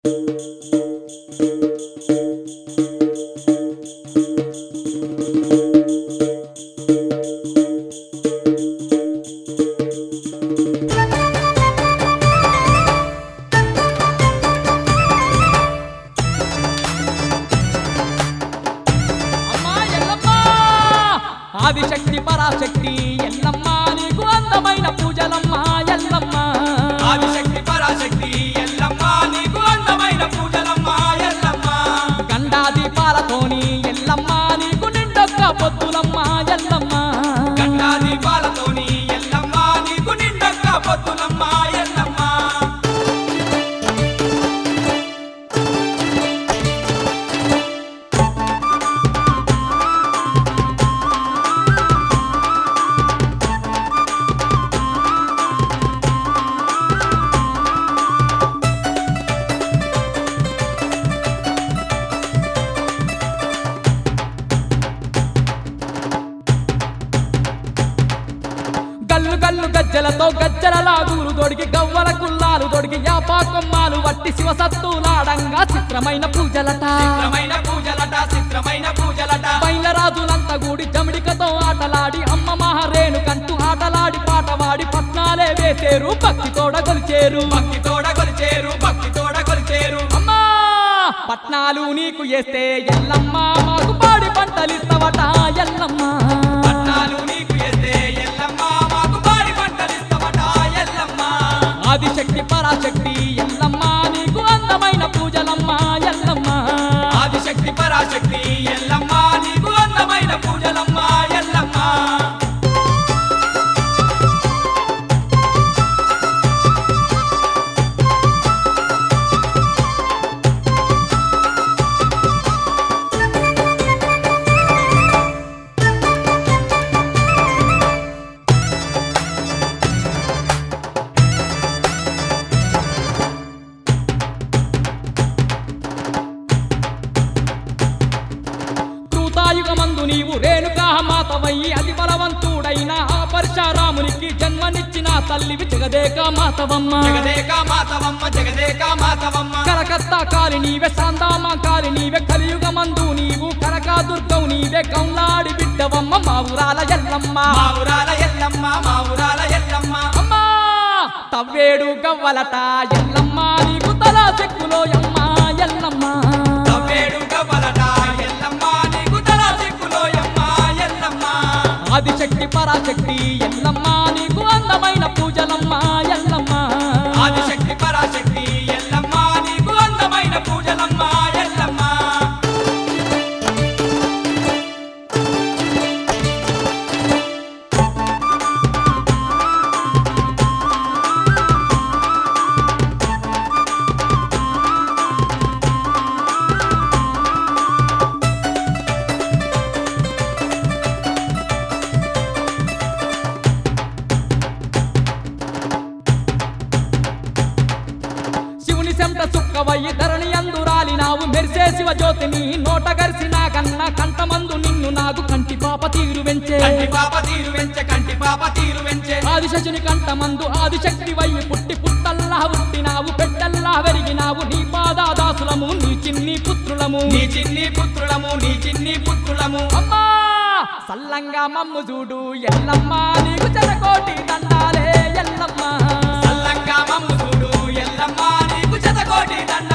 అమ్మా ఎల్లమ్మ ఆదిశక్తి పరాశక్తి ఎల్లమ్మ నీకు అందమైన పూజలమ్మ ఎల్లమ్మ ఆదిశక్తి పరాశక్తి ఎల్లమ్మ నీకు అందమైన పూజలమ్మ ఎల్లమ్మ గండా దీపాలతోని ఎల్లమ్మ నీకు నిండొక్క పొత్తులమ్మ ఎల్లమ్మ గండా దీపాలతోని ఎల్లమ్మ నీకు నిండక్క పొత్తులమ్మ ఎల్లమ్మ గల్లు గల్లు గజ్జలతో గజ్జల లాగులు దొడిగి గవ్వల కుల్లాలు దొడిగి యాపా కొమ్మాలు వట్టి శివసత్తులాడంగా చిత్రమైన పూజలట చిత్రమైన పూజలట చిత్రమైన పూజలట బయలరాజులంతా గూడి జమిడికతో ఆటలాడి అమ్మ మహారేణు కంటూ ఆటలాడి పాటవాడి పట్నాలే వేసేరు భక్తి తోడ కొలిచేరు భక్తి తోడ కొలిచేరు భక్తి తోడ కొలిచేరు అమ్మా పట్నాలు నీకు వేస్తే ఎల్లమ్మ మాకు పాడి పంటలిస్తావట ఎల్లమ్మ పట్నాలు నీకు ఎస్తే ఎల్లమ్మ మాకు పాడి పంటలిస్తావట ఎల్లమ్మ ఆదిశక్తి పరాశక్తి ఎల్లమ్మ నీకు అందమైన పూజలమ్మ ఎల్లమ్మ ఆదిశక్తి పరాశక్తి ఎల్లమ్మ నీకు అందమైన పూజలమ్మ ఎల్లమ్మ కృతాయుగమందు నీవు రేణుకా మాతవయ్యి అతి బలవంతుడైన ఆ పరశురామునికి జన్మనిచ్చిన తల్లివి జగదేక మాతవమ్మ జగదేక మాతవమ్మ జగదేక మాతవమ్మ కరకత్తా కాలి నీవే సాందామ కాలి నీవే కలియుగమందు నీవు కనకాదుర్గవు నీవే కౌలాడి బిడ్డవమ్మ మా ఊరాల ఎల్లమ్మ మా ఊరాల ఎల్లమ్మ మా ఊరాల ఎల్లమ్మ అమ్మా తవ్వేడు గవ్వలట ఎల్లమ్మ నీకు తలా చెక్కులో అమ్మ ఎల్లమ్మ తవ్వేడు గవ్వలట ఎల్లమ్మ నీకు తల సిక్కులోయమ్మ ఎల్లమ్మ ఆదిశక్తి పరాశక్తి ఎల్లమ్మ నీకు అందమైన పూజలమ్మ ఎల్లమ్మ ఆదిశక్తి పరాశక్తి ఎల్లమ్మ నీకు అందమైన పూజలమ్మ ఎల్లమ్మ శివుని సెంట చుక్కవయ్యి ధరణి అందురాలి నావు మెరిసే శివ జ్యోతిని నోట గరిసిన కన్న కంటమందు నిన్ను నాకు కంటి పాప తీరు వెంచే కంటి పాప తీరు వెంచె కంటి పాప తీరు వెంచె ఆదిశశుని కంటమందు ఆదిశక్తి వయ్యి పుట్టి పుట్టల్లా పుట్టినావు పెట్టల్లా వెరిగినావు నీ పాదాదాసులము నీ చిన్ని పుత్రులము నీ చిన్ని పుత్రులము నీ చిన్ని పుత్రులము అమ్మా సల్లంగా మమ్ము చూడు ఎల్లమ్మ నీకు చెరకోటి దండాలే ఎల్లమ్మ సల్లంగా మమ్ము చూడు ఎల్లమ్మ నీకు శతకోటి దండ